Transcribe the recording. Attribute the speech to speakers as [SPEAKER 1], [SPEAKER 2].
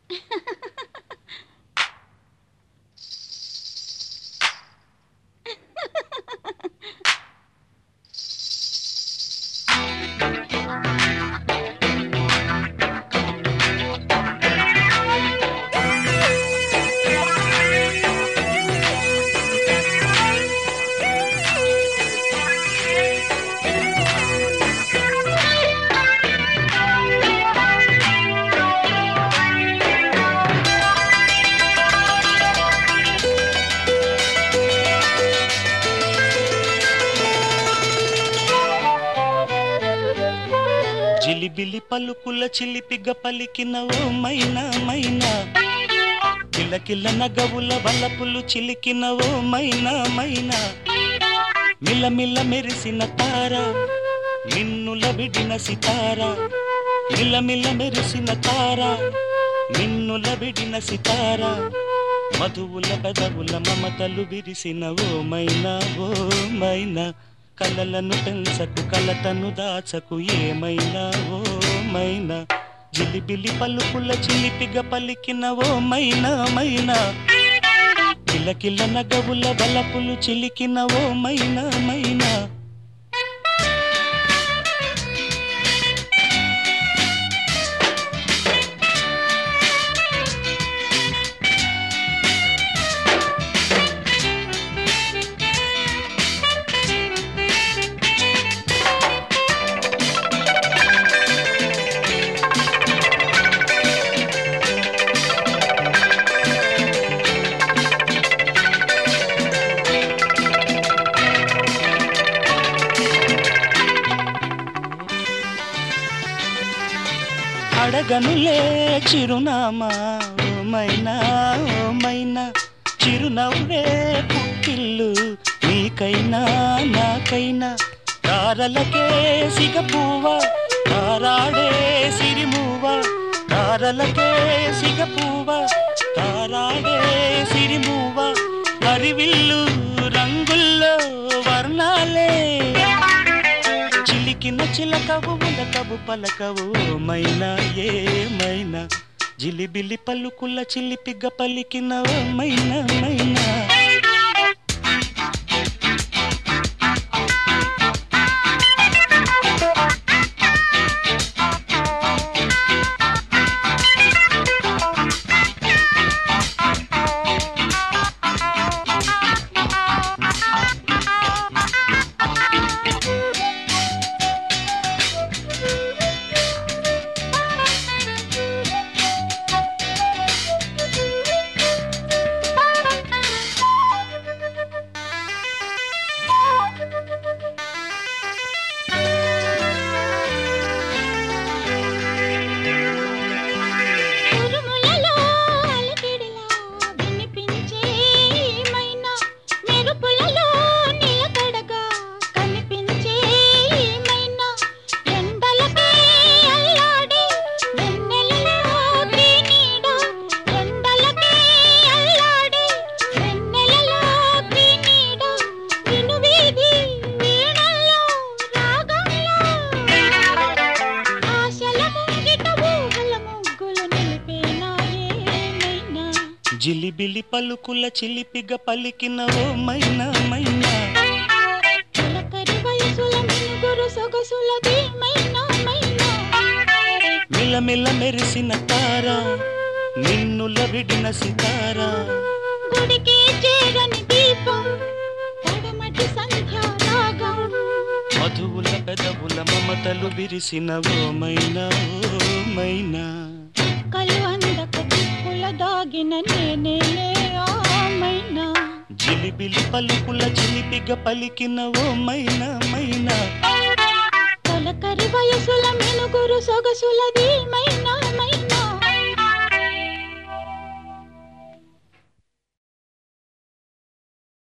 [SPEAKER 1] జిలిబిలి పలుకుల చిలిపిగ పలికిన ఓ మైనా మైనా కిలకిల నగవుల వలపులు చిలికిన ఓ మైనా మైనా మిలమిల మెరిసిన తార నిన్నుల విడిన సితార మిలమిల మెరిసిన తార నిన్నుల విడిన సితార మధువుల పెదవుల మమతలు విరిసిన ఓ మైనా ఓ మైనా కలలను పెంచకు కలతను దాచకు ఏమైనా ఓ మైనా జిలిబిలి పలుకుల చిలిపిగ పలికిన ఓ మైనా మైనా కిలకిల నగవుల బలపులు చిలికిన ఓ మైనా మైనా అడగనులే చిరునామా ఓ మైనా ఓ మైనా చిరునవ్వే పుట్టిల్లు నీకైనా నాకైనా తారలకే సిగపువ్వ తారాడే సిరిమువ్వ తారలకే సిగపువ్వ తారాడే సిరిమువ్వ హరివిల్లు రంగుల్లో వర్ణాలే చిలికిన చిలకవు ఉలకవు పలకవు మైనా ఏమైనా జిలిబిలి పలుకుల చిలిపిగ పలికిన ఓ మైనా మైనా
[SPEAKER 2] ఉరుములలో అలకిడిలా వినిపించే మైనా మెరుపులలో నిలకడగా కనిపించే మైనా ఎండలపై అల్లాడే వెన్నెలలో నీడ ఎండలపై అల్లాడే వెన్నెలలో నీడ వినువీధి వీణల్లో రాగంలో ఆశల ముంగిట ఊహల ముగ్గులు నిలిపేనా ఏమైనా
[SPEAKER 1] జిలిబిలి పలుకుల చిలిపిగ పలికిన ఓ మైనా మైనా
[SPEAKER 2] చిలకరి వయసుల మినుగురు సొగసులది మైనా మైనా
[SPEAKER 1] మిలమిల మెరిసిన తార నిన్నుల విడిన సితార
[SPEAKER 2] గుడికి చేరని దీపం పడమటి సంధ్యా రాగం
[SPEAKER 1] మధువుల పెదవుల మమతలు విరిసిన ఓ మైనా ఓ మైనా
[SPEAKER 2] కలు అందక దిక్కుల దాగిన నేనేలే ఆమైనా
[SPEAKER 1] జిలిబిలి పలుకుల చిలిపిగ పలికిన ఓ మైనా మైనా
[SPEAKER 2] తొలకరి వయసుల మినుగురు సొగసులది